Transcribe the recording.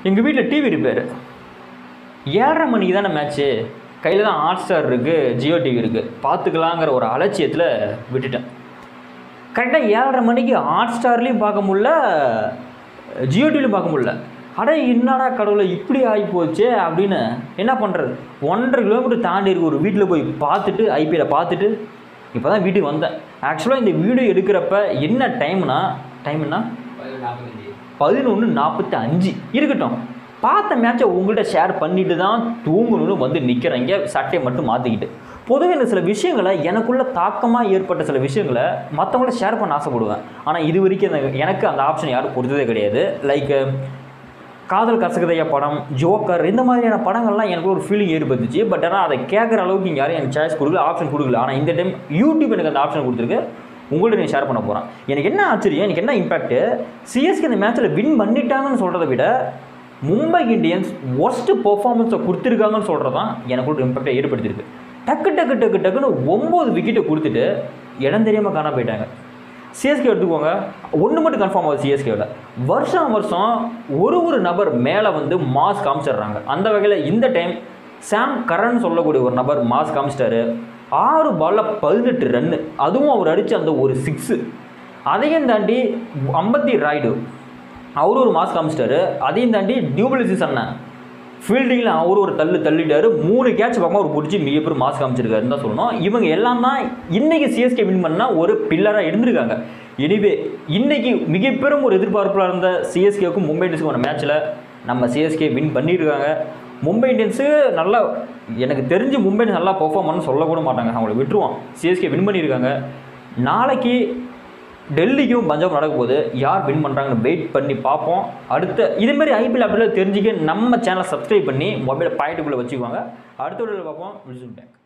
எங்கள் வீட்டில் TV repair ஏழரை மணிக்கு தானே மேட்ச்சு கையில் தான் ஹாட் ஸ்டார் இருக்குது ஜியோ டிவி இருக்குது பார்த்துக்கலாங்கிற ஒரு அலட்சியத்தில் விட்டுட்டேன் கரெக்டாக ஏழரை மணிக்கு ஹாட் ஸ்டார்லேயும் பார்க்க முடில ஜியோ டிவிலையும் பார்க்க முடில அட என்னடா கடவுளை இப்படி ஆகி போச்சே அப்படின்னு என்ன பண்ணுறது ஒன்றரை கிலோமீட்டர் தாண்டி இருக்க ஒரு வீட்டில் போய் பார்த்துட்டு ஐபிஎல்லை பார்த்துட்டு இப்போ தான் வீட்டுக்கு வந்தேன் ஆக்சுவலாக இந்த வீடியோ எடுக்கிறப்ப என்ன டைம்னா டைம்னா பதினொன்று நாற்பத்தி அஞ்சு இருக்கட்டும் பார்த்த மேட்சை உங்கள்கிட்ட ஷேர் பண்ணிட்டு தான் தூங்கணும்னு வந்து நிற்கிறேங்க சட்டையை மட்டும் மாற்றிக்கிட்டு பொதுவாக இந்த சில விஷயங்களை எனக்குள்ள தாக்கமாக ஏற்பட்ட சில விஷயங்களை மற்றவங்கள ஷேர் பண்ண ஆசைப்படுவேன் ஆனால் இது வரைக்கும் அந்த எனக்கு அந்த ஆப்ஷன் யாரும் கொடுத்ததே கிடையாது லைக் காதல் கசகதையா படம் ஜோக்கர் இந்த மாதிரியான படங்கள்லாம் எனக்கு ஒரு ஃபீலிங் ஏற்பட்டுச்சு பட் ஆனால் அதை கேட்குற அளவுக்கு இங்கே யாரும் எனக்கு சாய்ஸ் கொடுக்கல ஆப்ஷன் கொடுக்கல ஆனால் இந்த டைம் யூடியூப் எனக்கு அந்த ஆப்ஷன் கொடுத்துருக்கு உங்கள்ட்ட நான் ஷேர் பண்ண போகிறேன் எனக்கு என்ன ஆச்சரியம் எனக்கு என்ன இம்பாக்ட்டு சிஎஸ்கே இந்த மேட்ச்சில் வின் பண்ணிட்டாங்கன்னு சொல்கிறத விட மும்பை இந்தியன்ஸ் ஒஸ்ட்டு பெர்ஃபார்மன்ஸை கொடுத்துருக்காங்கன்னு சொல்கிறது தான் எனக்கு ஒரு இம்பாக்டை ஏற்படுத்தியிருக்கு டக்கு டக்கு டக்கு டக்குன்னு ஒம்பது விக்கெட்டை கொடுத்துட்டு இடம் தெரியாமல் காண போயிட்டாங்க சிஎஸ்கே எடுத்துக்கோங்க ஒன்று மட்டும் கன்ஃபார்ம் ஆகுது சிஎஸ்கேவில் வருஷம் வருஷம் ஒரு ஒரு நபர் மேலே வந்து மாஸ் காமிச்சிடுறாங்க அந்த வகையில் இந்த டைம் சாம் கரன் சொல்லக்கூடிய ஒரு நபர் மாஸ் காமிச்சிட்டாரு ஆறு பாலில் பதினெட்டு ரன்னு அதுவும் அவர் அடித்த அந்த ஒரு சிக்ஸு அதையும் தாண்டி அம்பத்தி ராய்டு அவரு ஒரு மாஸ் காமிச்சிட்டாரு அதையும் தாண்டி டியூபிலிசிஸ் அண்ணன் ஃபீல்டிங்கில் அவர் ஒரு தள்ளு தள்ளிட்டாரு மூணு கேட்ச் பக்கமாக ஒரு பிடிச்சி மிகப்பெரிய மாஸ் காமிச்சிருக்காருன்னு தான் சொல்லணும் இவங்க எல்லாம் தான் இன்னைக்கு சிஎஸ்கே வின் பண்ணால் ஒரு பில்லராக இருந்திருக்காங்க எனிவே இன்னைக்கு மிகப்பெரும் ஒரு எதிர்பார்ப்பில் இருந்த சிஎஸ்கேவுக்கும் மும்பை இந்தியன்ஸுக்கும் மேட்ச்சில் நம்ம சிஎஸ்கே வின் பண்ணியிருக்காங்க மும்பை இந்தியன்ஸு நல்லா எனக்கு தெரிஞ்சு மும்பை இந்தியன்ஸ் நல்லா பெர்ஃபார்ம் பண்ண சொல்லக்கூட மாட்டாங்க அவங்கள விட்டுருவோம் சிஎஸ்கே வின் பண்ணியிருக்காங்க நாளைக்கு டெல்லிக்கும் பஞ்சாப் நடக்க போகுது யார் வின் பண்ணுறாங்கன்னு வெயிட் பண்ணி பார்ப்போம் அடுத்த இதேமாரி ஐபிஎல் அப்படிலாம் தெரிஞ்சுக்க நம்ம சேனலை சப்ஸ்கிரைப் பண்ணி மொபைலை பாக்கெட்டுக்குள்ளே வச்சுக்குவாங்க அடுத்த வீடியோவில் பார்ப்போம் வில்சன் பேக்